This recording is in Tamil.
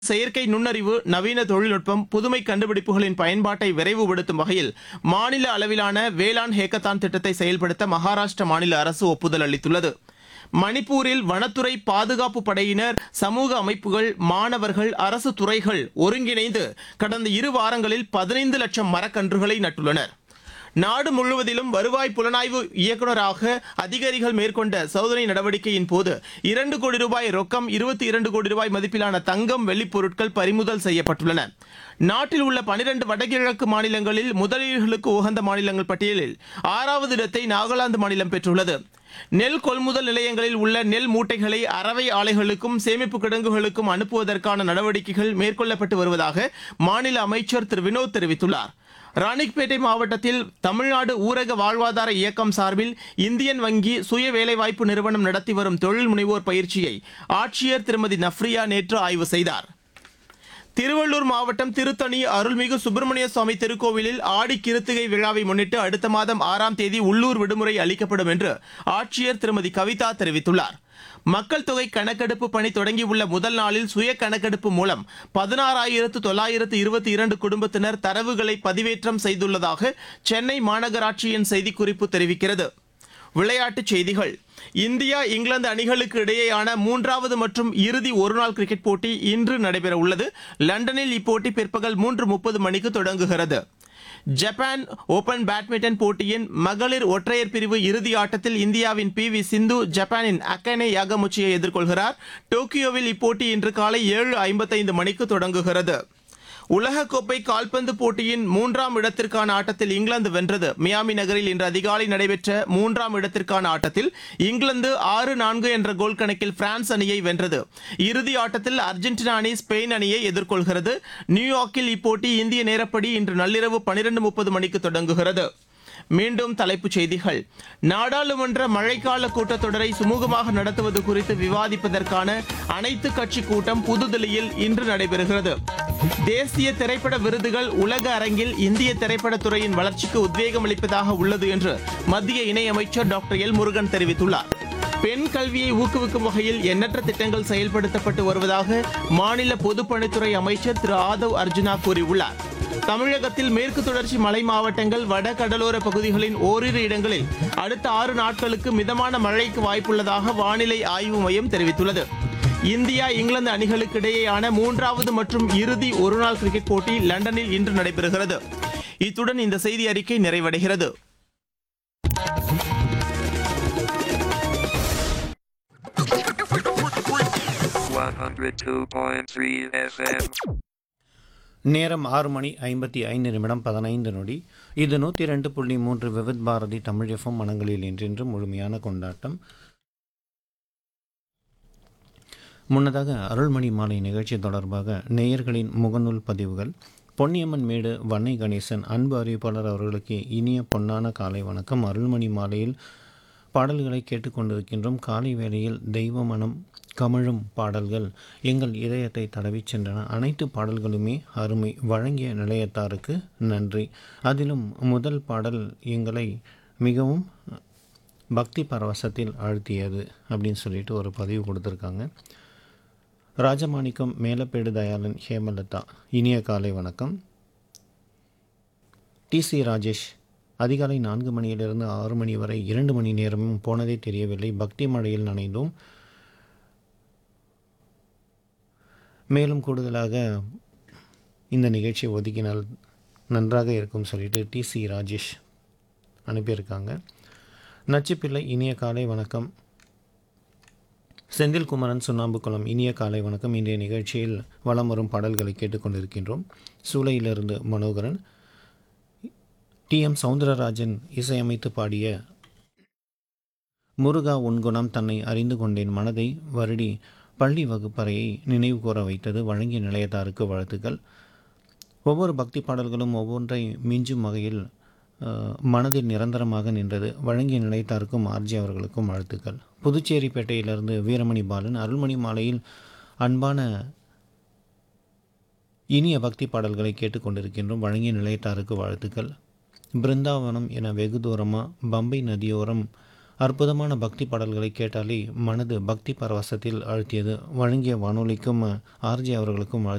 செயற்கை நுண்ணறிவு நவீன தொழில்நுட்பம் புதுமை கண்டுபிடிப்புகளின் பயன்பாட்டை விரைவுபடுத்தும் வகையில் மாநில அளவிலான வேளாண் ஹேக்கத்தான் திட்டத்தை செயல்படுத்த மகாராஷ்டிர மாநில அரசு ஒப்புதல் அளித்துள்ளது மணிப்பூரில் வனத்துறை பாதுகாப்பு படையினர் சமூக அமைப்புகள் மாணவர்கள் அரசு துறைகள் ஒருங்கிணைந்து கடந்த இரு வாரங்களில் பதினைந்து லட்சம் மரக்கன்றுகளை நட்டுள்ளனர் நாடு முழுவதிலும் வருவாய் புலனாய்வு இயக்குநராக அதிகாரிகள் மேற்கொண்ட சோதனை நடவடிக்கையின் போது இரண்டு கோடி ரூபாய் ரொக்கம் இருபத்தி இரண்டு கோடி ரூபாய் மதிப்பிலான தங்கம் வெள்ளிப் பொருட்கள் பறிமுதல் செய்யப்பட்டுள்ளன நாட்டில் உள்ள பனிரெண்டு வடகிழக்கு மாநிலங்களில் முதலீடுகளுக்கு உகந்த மாநிலங்கள் பட்டியலில் ஆறாவது இடத்தை நாகாலாந்து மாநிலம் பெற்றுள்ளது நெல் கொள்முதல் நிலையங்களில் உள்ள நெல் மூட்டைகளை அரவை ஆலைகளுக்கும் சேமிப்பு கிடங்குகளுக்கும் அனுப்புவதற்கான நடவடிக்கைகள் மேற்கொள்ளப்பட்டு வருவதாக மாநில அமைச்சர் திரு வினோத் தெரிவித்துள்ளார் ராணிப்பேட்டை மாவட்டத்தில் தமிழ்நாடு ஊரக வாழ்வாதார இயக்கம் சார்பில் இந்தியன் வங்கி சுய வேலைவாய்ப்பு நிறுவனம் நடத்தி வரும் தொழில் முனைவோர் பயிற்சியை ஆட்சியர் திருமதி நஃப்ரியா நேற்று ஆய்வு செய்தார் திருவள்ளூர் மாவட்டம் திருத்தணி அருள்மிகு சுப்பிரமணிய சுவாமி திருக்கோவிலில் ஆடி கிருத்திகை விழாவை முன்னிட்டு அடுத்த மாதம் ஆறாம் தேதி உள்ளூர் விடுமுறை அளிக்கப்படும் என்று ஆட்சியர் திருமதி கவிதா தெரிவித்துள்ளார் மக்கள் தொகை கணக்கெடுப்பு பணி தொடங்கியுள்ள முதல் நாளில் சுய கணக்கெடுப்பு மூலம் பதினாறாயிரத்து தொள்ளாயிரத்து இருபத்தி இரண்டு குடும்பத்தினர் தரவுகளை பதிவேற்றம் செய்துள்ளதாக சென்னை மாநகராட்சியின் செய்திக்குறிப்பு தெரிவிக்கிறது விளையாட்டுச் செய்திகள் இந்தியா இங்கிலாந்து அணிகளுக்கு இடையேயான மூன்றாவது மற்றும் இறுதி ஒருநாள் கிரிக்கெட் போட்டி இன்று நடைபெற உள்ளது லண்டனில் இப்போட்டி பிற்பகல் மூன்று முப்பது மணிக்கு தொடங்குகிறது ஜப்பான் ஓபன் பேட்மிண்டன் போட்டியின் மகளிர் ஒற்றையர் பிரிவு இறுதி ஆட்டத்தில் இந்தியாவின் பி வி சிந்து ஜப்பானின் அக்கனே யாகமுச்சியை எதிர்கொள்கிறார் டோக்கியோவில் இப்போட்டி இன்று காலை ஏழு ஐம்பத்தைந்து மணிக்கு தொடங்குகிறது உலகக்கோப்பை கால்பந்து போட்டியின் மூன்றாம் இடத்திற்கான ஆட்டத்தில் இங்கிலாந்து வென்றது மியாமி நகரில் இன்று அதிகாலை நடைபெற்ற மூன்றாம் இடத்திற்கான ஆட்டத்தில் இங்கிலாந்து ஆறு நான்கு என்ற கோல் கணக்கில் பிரான்ஸ் அணியை வென்றது இறுதி ஆட்டத்தில் அர்ஜென்டினா அணி ஸ்பெயின் அணியை எதிர்கொள்கிறது நியூயார்க்கில் இப்போட்டி இந்திய நேரப்படி இன்று நள்ளிரவு பனிரெண்டு முப்பது மணிக்கு தொடங்குகிறது மீண்டும் தலைப்புச் செய்திகள் நாடாளுமன்ற மழைக்கால கூட்டத்தொடரை சுமூகமாக நடத்துவது குறித்து விவாதிப்பதற்கான அனைத்து கட்சி கூட்டம் புதுதில்லியில் இன்று நடைபெறுகிறது தேசிய திரைப்பட விருதுகள் உலக அரங்கில் இந்திய திரைப்படத் துறையின் வளர்ச்சிக்கு உத்வேகம் அளிப்பதாக உள்ளது என்று மத்திய இணையமைச்சர் டாக்டர் எல் முருகன் தெரிவித்துள்ளார் பெண் கல்வியை ஊக்குவிக்கும் வகையில் எண்ணற்ற திட்டங்கள் செயல்படுத்தப்பட்டு வருவதாக மாநில பொதுப்பணித்துறை அமைச்சர் திரு ஆதவ் அர்ஜுனா கூறியுள்ளார் தமிழகத்தில் மேற்கு தொடர்ச்சி மலை மாவட்டங்கள் வட கடலோர பகுதிகளின் ஓரிரு இடங்களில் அடுத்த ஆறு நாட்களுக்கு மிதமான மழைக்கு வாய்ப்புள்ளதாக வானிலை ஆய்வு மையம் தெரிவித்துள்ளது இந்தியா இங்கிலாந்து அணிகளுக்கு இடையேயான மூன்றாவது மற்றும் இறுதி ஒருநாள் கிரிக்கெட் போட்டி லண்டனில் இன்று நடைபெறுகிறது இத்துடன் இந்த செய்தி அறிக்கை நிறைவடைகிறது 102.3 FM. நேரம் ஆறு மணி ஐம்பத்தி ஐந்து நிமிடம் பதினைந்து நொடி இது நூற்றி ரெண்டு புள்ளி மூன்று விவித் பாரதி தமிழ் எஃப்எம் மனங்களில் என்றென்று முழுமையான கொண்டாட்டம் முன்னதாக அருள்மணி மாலை நிகழ்ச்சி தொடர்பாக நேயர்களின் முகநூல் பதிவுகள் பொன்னியம்மன் மேடு வன்னை கணேசன் அன்பு அறிவிப்பாளர் அவர்களுக்கு இனிய பொன்னான காலை வணக்கம் அருள்மணி மாலையில் பாடல்களை கேட்டுக்கொண்டிருக்கின்றோம் காலை வேளையில் தெய்வ மனம் கமழும் பாடல்கள் எங்கள் இதயத்தை தடவிச் சென்றன அனைத்து பாடல்களுமே அருமை வழங்கிய நிலையத்தாருக்கு நன்றி அதிலும் முதல் பாடல் எங்களை மிகவும் பக்தி பரவசத்தில் ஆழ்த்தியது அப்படின்னு சொல்லிட்டு ஒரு பதிவு கொடுத்துருக்காங்க ராஜமாணிக்கம் மேலப்பேடு தயாளன் ஹேமலதா இனிய காலை வணக்கம் டிசி ராஜேஷ் அதிகாலை நான்கு மணியிலிருந்து ஆறு மணி வரை இரண்டு மணி நேரமும் போனதே தெரியவில்லை பக்தி மழையில் நனைந்தோம் மேலும் கூடுதலாக இந்த நிகழ்ச்சியை ஒதுக்கினால் நன்றாக இருக்கும் சொல்லிட்டு டிசி ராஜேஷ் அனுப்பியிருக்காங்க நச்சுப்பிள்ளை இனிய காலை வணக்கம் செந்தில்குமரன் சுண்ணாம்புக்குளம் இனிய காலை வணக்கம் இன்றைய நிகழ்ச்சியில் வலம் வரும் பாடல்களை கேட்டுக்கொண்டிருக்கின்றோம் சூளையிலிருந்து மனோகரன் டி எம் சவுந்தரராஜன் இசையமைத்து பாடிய முருகா உன்குணம் தன்னை அறிந்து கொண்டேன் மனதை வருடி பள்ளி வகுப்பறையை நினைவு கூற வைத்தது வழங்கிய நிலையத்தாருக்கு வாழ்த்துக்கள் ஒவ்வொரு பக்தி பாடல்களும் ஒவ்வொன்றை மிஞ்சும் வகையில் அஹ், மனதில் நிரந்தரமாக நின்றது வழங்கிய நிலையத்தாருக்கும் ஆர்ஜி அவர்களுக்கும் வாழ்த்துக்கள் புதுச்சேரிப்பேட்டையிலிருந்து வீரமணி பாலன் அருள்மணி மாலையில் அன்பான இனிய பக்தி பாடல்களை கேட்டுக்கொண்டிருக்கின்றோம் வழங்கிய நிலையத்தாருக்கு வாழ்த்துக்கள் பிருந்தாவனம் என வெகு தூரமாக பம்பை நதியோரம் அற்புதமான பக்தி பாடல்களை கேட்டாலே மனது பக்தி பரவசத்தில் ஆழ்த்தியது வழங்கிய வானொலிக்கும் ஆர்ஜி அவர்களுக்கும் வாழ்த்து